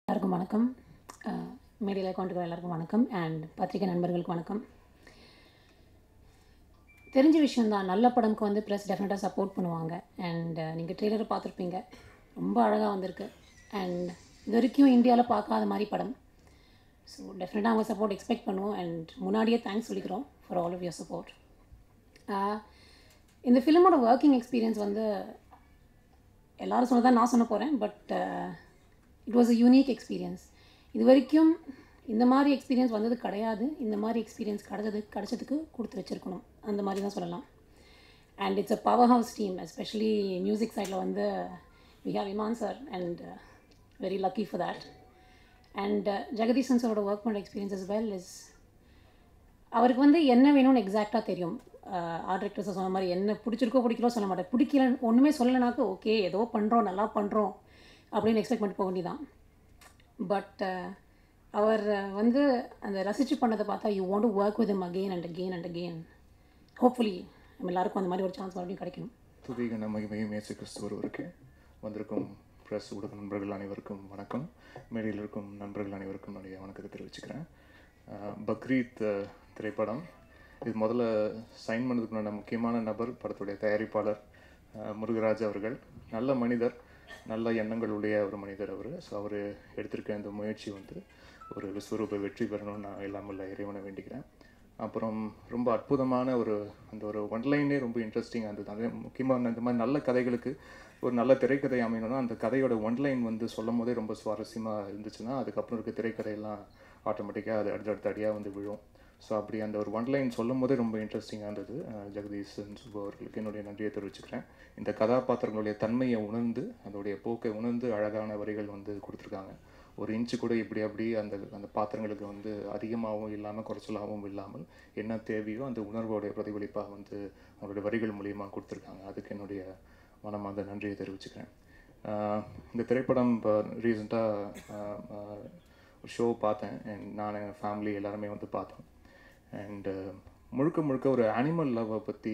எல்லாருக்கும் வணக்கம் மீடியாவில் கொண்டு எல்லாருக்கும் வணக்கம் அண்ட் பத்திரிகை நண்பர்களுக்கு வணக்கம் தெரிஞ்ச விஷயந்தான் நல்ல படம்க்கு வந்து ப்ரெஸ் டெஃபினட்டாக சப்போர்ட் பண்ணுவாங்க அண்ட் நீங்கள் ட்ரெய்லரை பார்த்துருப்பீங்க ரொம்ப அழகாக வந்திருக்கு அண்ட் இது வரைக்கும் இந்தியாவில் பார்க்காத மாதிரி படம் ஸோ டெஃபினட்டாக அவங்க சப்போர்ட் எக்ஸ்பெக்ட் பண்ணுவோம் அண்ட் முன்னாடியே தேங்க்ஸ் சொல்லிக்கிறோம் for all of your support இந்த ஃபிலிமோட ஒர்க்கிங் எக்ஸ்பீரியன்ஸ் வந்து எல்லாரும் சொன்னதான் நான் சொல்ல போகிறேன் but it was a unique experience இது வரைக்கும் இந்த மாதிரி எக்ஸ்பீரியன்ஸ் வந்தது கிடையாது இந்த மாதிரி எக்ஸ்பீரியன்ஸ் கிடச்சது கிடச்சதுக்கு கொடுத்து வச்சுருக்கணும் அந்த மாதிரி தான் சொல்லலாம் and it's a power house team especially music சைடில் வந்து we have Imman sir and very lucky for that and Jagadeesan சாரோட ஒர்க் பண்ணுற எக்ஸ்பீரியன்ஸ் இஸ் வெல் இஸ் அவருக்கு வந்து என்ன வேணும்னு எக்ஸாக்டாக தெரியும் ஆர்ட் டிரெக்டர்ஸை சொன்ன மாதிரி என்ன பிடிச்சிருக்கோ பிடிக்கலோ சொல்ல மாட்டேன் பிடிக்கல ஒன்றுமே சொல்லலைனாக்க ஓகே ஏதோ பண்ணுறோம் நல்லா பண்ணுறோம் அப்படின்னு எக்ஸ்பெக்ட் பண்ணிட்டு போக வேண்டியதான் பட் அவர் வந்து அந்த ரசித்து பண்ணதை பார்த்தா you want to work with again and again and again hopefully நம்ம எல்லாருக்கும் அந்த மாதிரி ஒரு சான்ஸ் மறுபடியும் கிடைக்கணும் துதிகன மகிமையும் இயேசு கிறிஸ்து ஒருவருக்கு வந்திருக்கும் ப்ரெஸ் ஊடக நண்பர்கள் அனைவருக்கும் வணக்கம் மேடையில் இருக்கும் நண்பர்கள் அனைவருக்கும் என்னுடைய வணக்கத்தை தெரிவிச்சுக்கிறேன் அஹ் பக்ரீத் அஹ், திரைப்படம் இது முதல்ல சைன் பண்ணதுக்கு முன்னாடி முக்கியமான நபர் படத்துடைய தயாரிப்பாளர் அஹ், முருகராஜ் அவர்கள் நல்ல மனிதர் நல்ல எண்ணங்கள் உடைய ஒரு மனிதர் அவர் ஸோ அவர் எடுத்திருக்க இந்த முயற்சி வந்து ஒரு விஸ்வரூப வெற்றி பெறணும்னு நான் எல்லாம் உள்ள இறைவனை வேண்டிக்கிறேன் அப்புறம் ரொம்ப அற்புதமான ஒரு அந்த ஒரு ஒன்லைனே ரொம்ப இன்ட்ரெஸ்டிங்காக இருந்தது அது முக்கியமாக இந்த மாதிரி நல்ல கதைகளுக்கு ஒரு நல்ல திரைக்கதை அமையணும்னா அந்த கதையோட ஒன்லைன் வந்து சொல்லும் போதே ரொம்ப சுவாரஸ்யமாக இருந்துச்சுன்னா அதுக்கப்புறம் இருக்க திரைக்கதையெல்லாம் ஆட்டோமேட்டிக்காக அது அடுத்தடுத்த அடியாக வந்து விழும் ஸோ அப்படி அந்த ஒரு ஒன்லைன் சொல்லும் போதே ரொம்ப இன்ட்ரெஸ்டிங்காக இருந்தது அஹ் ஜெகதீசன் சுப்பு அவர்களுக்கு என்னுடைய நன்றியை தெரிவிச்சுக்கிறேன் இந்த கதாபாத்திரங்களுடைய தன்மையை உணர்ந்து அதோடைய போக்கை உணர்ந்து அழகான வரிகள் வந்து கொடுத்துருக்காங்க ஒரு இன்ச்சு கூட இப்படி அப்படி அந்த அந்த பாத்திரங்களுக்கு வந்து அதிகமாகவும் இல்லாமல் குறைச்சலாகவும் இல்லாமல் என்ன தேவையோ அந்த உணர்வோடைய பிரதிபலிப்பாக வந்து அவங்களுடைய வரிகள் மூலியமாக கொடுத்துருக்காங்க அதுக்கு என்னுடைய மனமார்ந்த நன்றியை தெரிவிச்சுக்கிறேன் ஆஹ் இந்த திரைப்படம் இப்போ ரீசெண்டாக ஒரு ஷோ பார்த்தேன் and நான் என் ஃபேமிலி எல்லாருமே வந்து பார்த்தோம் அண்டு முழுக்க முழுக்க ஒரு அனிமல் லவ்வை பற்றி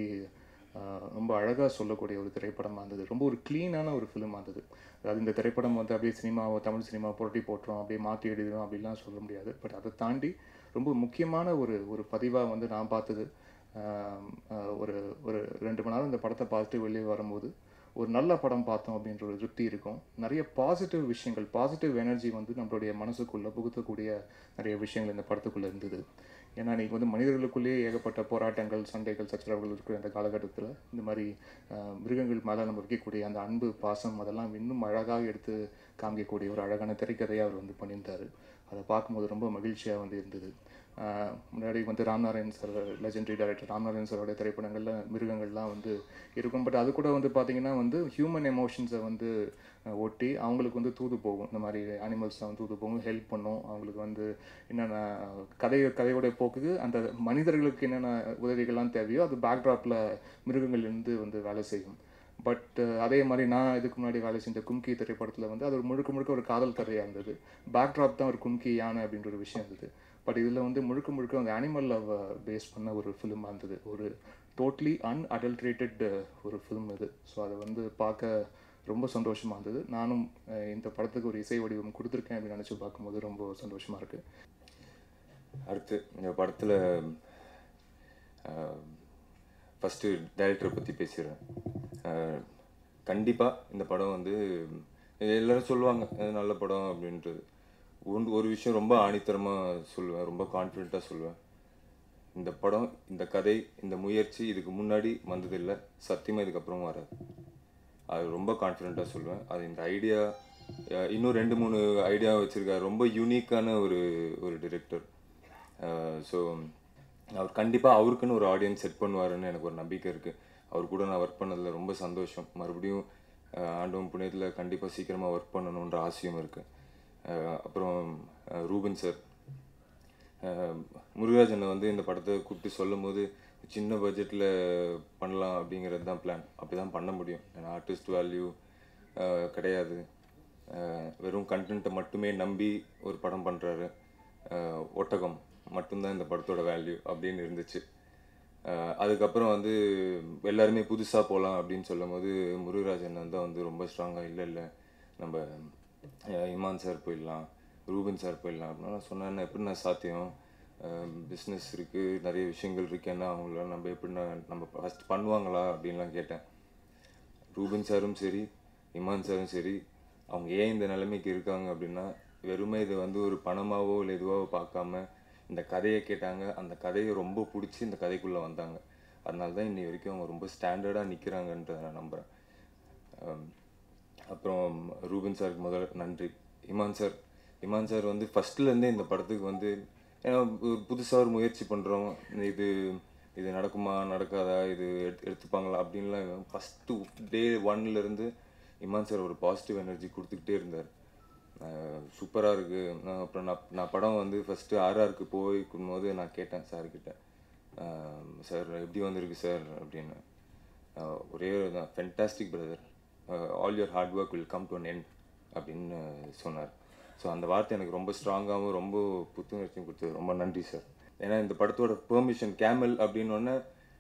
ரொம்ப அழகாக சொல்லக்கூடிய ஒரு திரைப்படமாக இருந்தது ரொம்ப ஒரு க்ளீனான ஒரு ஃபிலிமாக இருந்தது அதாவது இந்த திரைப்படம் வந்து அப்படியே சினிமாவை தமிழ் சினிமா புரட்டி போட்டுரும் அப்படியே மாற்றி எழுதுறோம் அப்படிலாம் சொல்ல முடியாது பட் அதை தாண்டி ரொம்ப முக்கியமான ஒரு ஒரு பதிவாக வந்து நான் பார்த்தது ஆஹ் ஆஹ் ஒரு ஒரு ரெண்டு மணி நேரம் இந்த படத்தை பார்த்துட்டு வெளியே வரும்போது ஒரு நல்ல படம் பார்த்தோம் அப்படின்ற ஒரு திருப்தி இருக்கும் நிறைய பாசிட்டிவ் விஷயங்கள் பாசிட்டிவ் எனர்ஜி வந்து நம்மளுடைய மனசுக்குள்ளே புகுத்தக்கூடிய நிறைய விஷயங்கள் இந்த படத்துக்குள்ளே இருந்தது ஏன்னா இன்னைக்கு வந்து மனிதர்களுக்குள்ளேயே ஏகப்பட்ட போராட்டங்கள் சண்டைகள் சச்சரவுகள் இருக்கிற இந்த காலகட்டத்தில் இந்த மாதிரி ஆஹ், மிருகங்கள் மேலே நம்ம வைக்கக்கூடிய அந்த அன்பு பாசம் அதெல்லாம் இன்னும் அழகாக எடுத்து காமிக்கக்கூடிய ஒரு அழகான திரைக்கதையை அவர் வந்து பண்ணியிருந்தார் அதை பார்க்கும்போது ரொம்ப மகிழ்ச்சியாக வந்து இருந்தது ஆஹ், முன்னாடி வந்து Ramnarayan sir legendary director Ramnarayan சாரோட திரைப்படங்களில் மிருகங்கள்லாம் வந்து இருக்கும் பட் அது கூட வந்து பார்த்தீங்கன்னா வந்து ஹியூமன் எமோஷன்ஸை வந்து அஹ், ஒட்டி அவங்களுக்கு வந்து தூது போகும் இந்த மாதிரி அனிமல்ஸ்லாம் வந்து தூது போகும் ஹெல்ப் பண்ணும் அவங்களுக்கு வந்து என்னென்ன கதை கதையோட போக்குக்கு அந்த மனிதர்களுக்கு என்னென்ன உதவிகள்லாம் தேவையோ அது பேக்ட்ராப்பில் மிருகங்கள் இருந்து வந்து வேலை செய்யும் பட் அதே மாதிரி நான் இதுக்கு முன்னாடி வேலை செஞ்ச கும்கி திரைப்படத்தில் வந்து அது ஒரு முழுக்க முழுக்க ஒரு காதல் கதையாக இருந்தது பேக்ட்ராப் தான் ஒரு கும்கி யானை அப்படின்ற ஒரு விஷயம் இருந்தது பட் இதில் வந்து முழுக்க முழுக்க அந்த அனிமல் லவ் பேஸ் பண்ண ஒரு ஃபிலிமாக இருந்தது ஒரு டோட்லி அன்அடல்ட்ரேட்டட் ஒரு ஃபிலிம் இது ஸோ அதை வந்து பார்க்க ரொம்ப சந்தோஷமாக இருந்தது நானும் அஹ், இந்த படத்துக்கு ஒரு இசை வடிவம் கொடுத்துருக்கேன் அப்படின்னு நினச்சி பார்க்கும்போது ரொம்ப சந்தோஷமாக இருக்குது அடுத்து இந்த படத்தில் ஃபஸ்ட்டு டைரக்டரை பற்றி பேசிடுறேன் கண்டிப்பாக இந்த படம் வந்து எல்லோரும் சொல்லுவாங்க இது நல்ல படம் அப்படின்றது ஒன்று ஒரு விஷயம் ரொம்ப ஆணித்தரமாக சொல்லுவேன் ரொம்ப கான்ஃபிடெண்ட்டாக சொல்லுவேன் இந்த படம் இந்த கதை இந்த முயற்சி இதுக்கு முன்னாடி வந்ததில்லை சத்தியமாக இதுக்கப்புறம் வராது அது ரொம்ப கான்ஃபிடெண்ட்டாக சொல்லுவேன் அது இந்த ஐடியா இன்னும் ரெண்டு மூணு ஐடியா வச்சுருக்காரு ரொம்ப யூனிக்கான ஒரு ஒரு டிரெக்டர் ஸோ அவர் கண்டிப்பாக அவருக்குன்னு ஒரு ஆடியன்ஸ் செட் பண்ணுவாருன்னு எனக்கு ஒரு நம்பிக்கை இருக்குது அவர் கூட நான் ஒர்க் பண்ணதில் ரொம்ப சந்தோஷம் மறுபடியும் அஹ், ஆண்டவன் புண்ணியத்தில் கண்டிப்பாக சீக்கிரமாக ஒர்க் பண்ணணுன்ற ஆசையும் இருக்குது அப்புறம் அஹ், ரூபன் சார் அஹ் முருகராஜனை வந்து இந்த படத்தை கூப்பிட்டு சொல்லும் போது சின்ன பட்ஜெட்டில் பண்ணலாம் அப்படிங்கிறது தான் பிளான் அப்படி தான் பண்ண முடியும் ஏன்னா ஆர்டிஸ்ட் வேல்யூ கிடையாது அஹ் வெறும் கண்டென்ட்டை மட்டுமே நம்பி ஒரு படம் பண்ணுறாரு ஒட்டகம் மட்டும்தான் இந்த படத்தோட வேல்யூ அப்படின்னு இருந்துச்சு அஹ் அதுக்கப்புறம் வந்து எல்லாருமே புதுசாக போகலாம் அப்படின்னு சொல்லும் போது முருகராஜன் தான் வந்து ரொம்ப ஸ்ட்ராங்காக இல்லை இல்லை நம்ம அஹ் இமான் சார் போயிடலாம் ரூபின் சார் போயிடலாம் அப்படின்னா நான் சொன்னேன் எப்படி நான் சாத்தியம் பிஸ்னஸ் இருக்குது நிறைய விஷயங்கள் இருக்கேன்னா அவங்கள நம்ம எப்படின்னா நம்ம ஃபஸ்ட் பண்ணுவாங்களா அப்படின்லாம் கேட்டேன் ரூபின் சாரும் சரி இமான் சாரும் சரி அவங்க ஏன் இந்த நிலைமைக்கு இருக்காங்க அப்படின்னா வெறுமே இதை வந்து ஒரு பணமாவோ இல்லை இதுவாவோ பார்க்காம இந்த கதையை கேட்டாங்க அந்த கதையை ரொம்ப பிடிச்சி இந்த கதைக்குள்ளே வந்தாங்க அதனால தான் இன்னி வரைக்கும் அவங்க ரொம்ப ஸ்டாண்டர்டாக நிற்கிறாங்கன்றத நான் நம்புகிறேன் அம், அப்புறம் ரூபின் சாருக்கு முதல்ல நன்றி இமான் சார் இமான் சார் வந்து ஃபஸ்ட்லேருந்தே இந்த படத்துக்கு வந்து ஏன்னா புதுசாக ஒரு முயற்சி பண்ணுறோம் இது இது நடக்குமா நடக்காதா இது எடுத்து எடுத்துப்பாங்களா அப்படின்லாம் ஃபஸ்ட்டு டே ஒன்லேருந்து இமான் சார் ஒரு பாசிட்டிவ் எனர்ஜி கொடுத்துக்கிட்டே இருந்தார் சூப்பராக இருக்குது அப்புறம் நான் நான் படம் வந்து ஃபஸ்ட்டு ஆர்ஆருக்கு போய்க்கும் போது நான் கேட்டேன் சார்கிட்ட சார் எப்படி வந்திருக்கு சார் அப்படின்னு ஆஹ் ஒரே ஒரு தான் fantastic brother all your hard work will come to an end அப்படின்னு சொன்னார் ஸோ அந்த வார்த்தை எனக்கு ரொம்ப ஸ்ட்ராங்காகவும் ரொம்ப புத்துணர்ச்சியும் கொடுத்தது ரொம்ப நன்றி சார் ஏன்னா இந்த படத்தோட பெர்மிஷன் கேமல் அப்படின்னு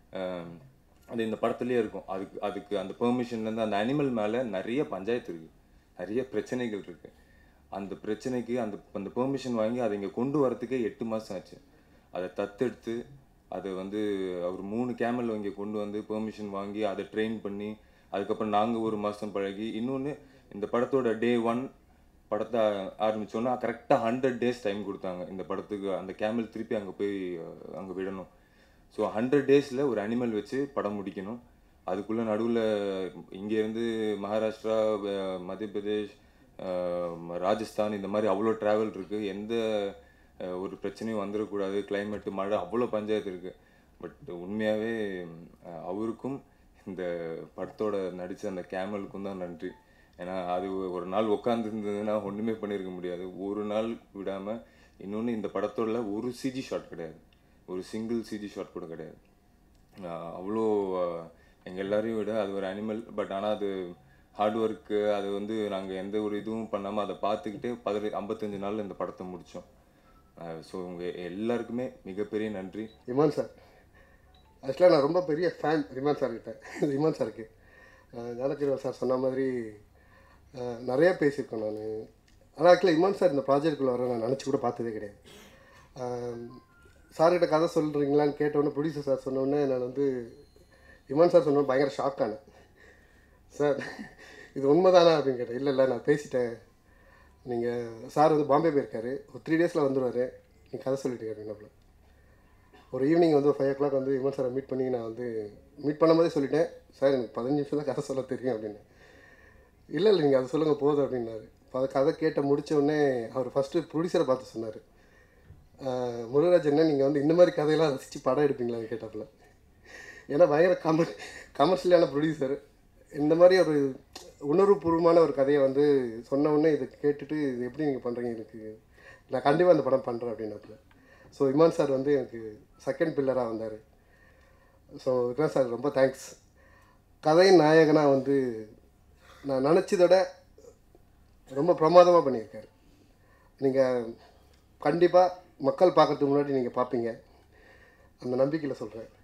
அது இந்த படத்துலேயே இருக்கும் அதுக்கு அதுக்கு அந்த பெர்மிஷன்லேருந்து அந்த அனிமல் மேலே நிறைய பஞ்சாயத்து இருக்குது நிறைய பிரச்சனைகள் இருக்குது அந்த பிரச்சனைக்கு அந்த அந்த பெர்மிஷன் வாங்கி அதை இங்கே கொண்டு வரத்துக்கே எட்டு மாதம் ஆச்சு அதை தத்தெடுத்து அதை வந்து அவர் மூணு கேமல் இங்கே கொண்டு வந்து பெர்மிஷன் வாங்கி அதை ட்ரெயின் பண்ணி அதுக்கப்புறம் நாங்கள் ஒரு மாதம் பழகி இன்னொன்று இந்த படத்தோட டே ஒன் படத்தை ஆரம்பிச்சோன்னா கரெக்டாக ஹண்ட்ரட் டேஸ் டைம் கொடுத்தாங்க இந்த படத்துக்கு அந்த கேமல் திருப்பி அங்கே போய் அங்கே விடணும் ஸோ ஹண்ட்ரட் டேஸில் ஒரு அனிமல் வச்சு படம் முடிக்கணும் அதுக்குள்ளே நடுவில் இங்கேருந்து மகாராஷ்டிரா அஹ், மத்திய பிரதேஷ் அஹ், ராஜஸ்தான் இந்த மாதிரி அவ்வளோ ட்ராவல் இருக்குது எந்த அஹ், ஒரு பிரச்சனையும் வந்துடக்கூடாது climate மழை அவ்வளோ பஞ்சாயத்து இருக்குது பட் உண்மையாகவே அவருக்கும் இந்த படத்தோட நடித்த அந்த கேமலுக்கும் தான் நன்றி ஏன்னா அது ஒரு நாள் உட்காந்துருந்ததுன்னா ஒன்றுமே பண்ணியிருக்க முடியாது ஒரு நாள் விடாமல் இன்னொன்று இந்த படத்தோட ஒரு சிஜி ஷாட் கிடையாது ஒரு சிங்கிள் சிஜி ஷாட் கூட கிடையாது ஆஹ் அவ்வளோ எங்கள் எல்லாரையும் விட அது ஒரு அனிமல் பட் ஆனால் அது ஹார்ட் ஒர்க்கு அது வந்து நாங்கள் எந்த ஒரு இதுவும் பண்ணாமல் அதை பார்த்துக்கிட்டே பதினெ ஐம்பத்தஞ்சு நாளில் இந்த படத்தை முடித்தோம் ஸோ உங்கள் எல்லாருக்குமே மிகப்பெரிய நன்றி இமான் சார் ஆக்சுவலாக நான் ரொம்ப பெரிய ஃபேன் இமான் சார்கிட்ட இமான் சாருக்கு ஞானக்கிரவன் சார் சொன்ன மாதிரி அஹ், நிறைய பேசியிருக்கேன் நான் ஆனால் ஆக்சுவலாக இமான் சார் இந்த ப்ராஜெக்டுக்குள்ளே வர நான் நினச்சி கூட பார்த்ததே கிடையாது சார்கிட்ட கதை சொல்கிறீங்களான்னு கேட்டோன்னே ப்ரொடியூசர் சார் சொன்னோடனே நான் வந்து இமான் சார் சொன்னோன்னே பயங்கர ஷாக் ஆனேன் சார் இது உண்மைதானா அப்படின்னு கேட்டேன் இல்லை இல்லை நான் பேசிட்டேன் நீங்கள் சார் வந்து பாம்பே போயிருக்காரு ஒரு த்ரீ டேஸில் வந்துடுவார் நீங்கள் கதை சொல்லிட்டு அப்படின்னாப்புல ஒரு ஈவினிங் வந்து ஒரு ஃபைவ் ஓ கிளாக் வந்து இமான் சாரை மீட் பண்ணி நான் வந்து மீட் பண்ணும்போதே சொல்லிட்டேன் சார் எனக்கு பதினஞ்சு நிமிஷம் தான் கதை சொல்ல தெரியும் அப்படின்னு இல்லை இல்லை நீங்கள் அதை சொல்லுங்கள் போதும் அப்படின்னாரு இப்போ அதை கதை கேட்ட முடிச்ச உடனே அவர் ஃபஸ்ட்டு ப்ரொடியூசரை பார்த்து சொன்னார் முருகராஜ் என்ன நீங்கள் வந்து இந்த மாதிரி கதையெல்லாம் ரசித்து படம் எடுப்பீங்களான்னு கேட்டாப்புல ஏன்னா பயங்கர கமர் கமர்ஷியலான ப்ரொடியூசர் இந்த மாதிரி ஒரு உணர்வுபூர்வமான ஒரு கதையை வந்து சொன்ன உடனே இதை கேட்டுட்டு இது எப்படி நீங்கள் பண்ணுறீங்க எனக்கு நான் கண்டிப்பாக இந்த படம் பண்ணுறேன் அப்படின்னாப்புல ஸோ இமான் சார் வந்து எனக்கு செகண்ட் பில்லராக வந்தார் ஸோ விக்ரம் சார் ரொம்ப தேங்க்ஸ் கதை நாயகனாக வந்து நான் நினச்சதோட ரொம்ப பிரமாதமாக பண்ணியிருக்காரு நீங்கள் கண்டிப்பாக மக்கள் பார்க்கறதுக்கு முன்னாடி நீங்கள் பார்ப்பீங்க அந்த நம்பிக்கையில் சொல்கிறேன்